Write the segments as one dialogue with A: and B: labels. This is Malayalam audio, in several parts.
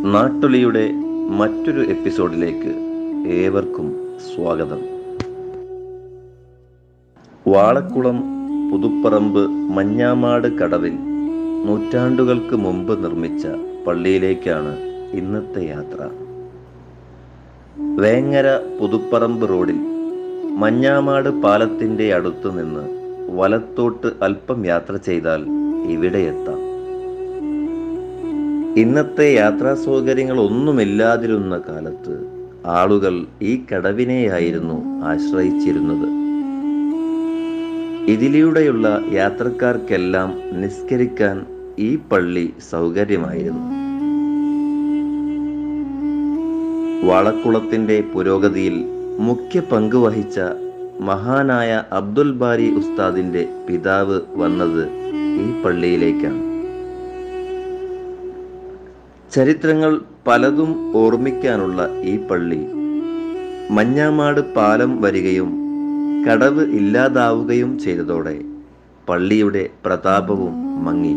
A: നാട്ടൊലിയുടെ മറ്റൊരു എപ്പിസോഡിലേക്ക് ഏവർക്കും സ്വാഗതം വാളക്കുളം പുതുപ്പറമ്പ് മഞ്ഞാമാട് കടവിൽ നൂറ്റാണ്ടുകൾക്ക് മുമ്പ് നിർമ്മിച്ച പള്ളിയിലേക്കാണ് ഇന്നത്തെ യാത്ര വേങ്ങര പുതുപ്പറമ്പ് റോഡിൽ മഞ്ഞാമാട് പാലത്തിൻ്റെ അടുത്തു നിന്ന് വലത്തോട്ട് അല്പം യാത്ര ചെയ്താൽ ഇവിടെ എത്താം ഇന്നത്തെ യാത്രാ സൗകര്യങ്ങൾ ഒന്നുമില്ലാതിരുന്ന കാലത്ത് ആളുകൾ ഈ കടവിനെയായിരുന്നു ആശ്രയിച്ചിരുന്നത് ഇതിലൂടെയുള്ള യാത്രക്കാർക്കെല്ലാം നിസ്കരിക്കാൻ ഈ പള്ളി സൗകര്യമായിരുന്നു വാളക്കുളത്തിന്റെ പുരോഗതിയിൽ മുഖ്യ പങ്ക് വഹിച്ച മഹാനായ അബ്ദുൽ ബാരി ഉസ്താദിന്റെ പിതാവ് വന്നത് ഈ പള്ളിയിലേക്കാണ് ചരിത്രങ്ങൾ പലതും ഓർമ്മിക്കാനുള്ള ഈ പള്ളി മഞ്ഞാമാട് പാലം വരികയും കടവ് ഇല്ലാതാവുകയും ചെയ്തതോടെ പള്ളിയുടെ പ്രതാപവും മങ്ങി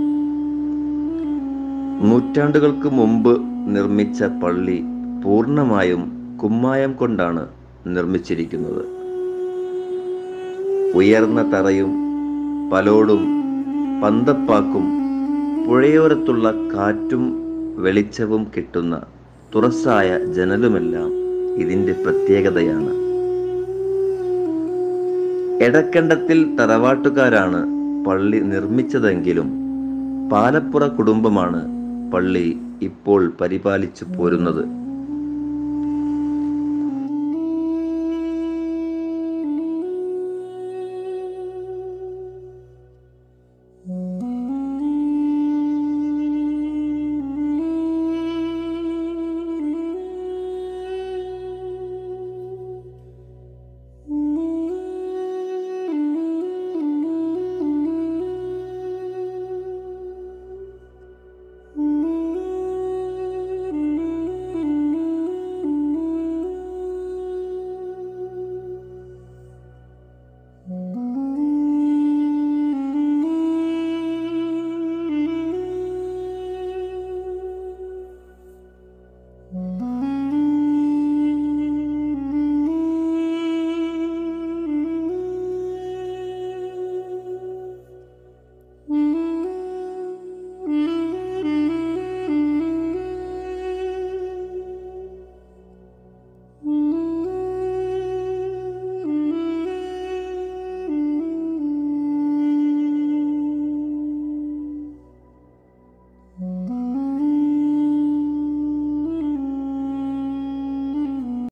A: നൂറ്റാണ്ടുകൾക്ക് മുമ്പ് നിർമ്മിച്ച പള്ളി പൂർണ്ണമായും കുമ്മായം കൊണ്ടാണ് നിർമ്മിച്ചിരിക്കുന്നത് ഉയർന്ന തറയും പലോടും പന്തപ്പാക്കും പുഴയോരത്തുള്ള കാറ്റും വെളിച്ചവും കിട്ടുന്ന തുറസായ ജനലുമെല്ലാം ഇതിൻ്റെ പ്രത്യേകതയാണ് എടക്കണ്ടത്തിൽ തറവാട്ടുകാരാണ് പള്ളി നിർമ്മിച്ചതെങ്കിലും പാലപ്പുറ കുടുംബമാണ് പള്ളി ഇപ്പോൾ പരിപാലിച്ചു പോരുന്നത്